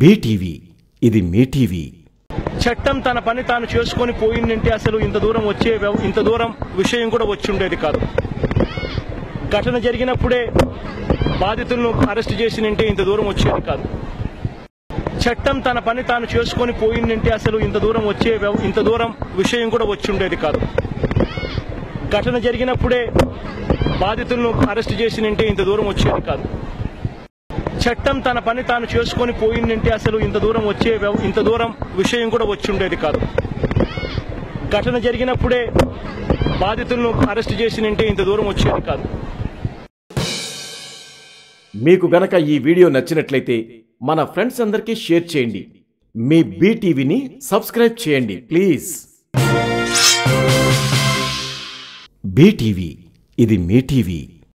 BTV ఇది మీ TV చట్టం తన పని తాను చేసుకొని పోయిందంటే అసలు ఇంత దూరం వచ్చే వ్యవ- ఇంత దూరం విషయం కూడా వచ్చి ఉండేది కాదు ఘటన జరిగినప్పుడే బాధితులను అరెస్ట్ చేసినంటే ఇంత దూరం వచ్చేది కాదు చట్టం తన పని తాను చేసుకొని పోయిందంటే అసలు ఇంత దూరం వచ్చే వ్యవ- ఇంత దూరం విషయం కూడా వచ్చి ఉండేది కాదు ఘటన జరిగినప్పుడే బాధితులను అరెస్ట్ చేసినంటే ఇంత దూరం వచ్చేది కాదు చట్టం తన పని తాను చేసుకొని పోయిందంటే అసలు ఇంత దూరం వచ్చే వ్యవ- ఇంత దూరం విషయం కూడా వచ్చి ఉండేది కాదు ఘటన జరిగినప్పుడే బాధితులను అరెస్ట్ చేసినంటే ఇంత దూరం వచ్చేది కాదు మీకు గనక ఈ వీడియో నచ్చినట్లయితే మన ఫ్రెండ్స్ అందరికీ షేర్ చేయండి మీ బీటీవీని సబ్స్క్రైబ్ చేయండి ప్లీజ్ బీటీవీ ఇది మీ టీవీ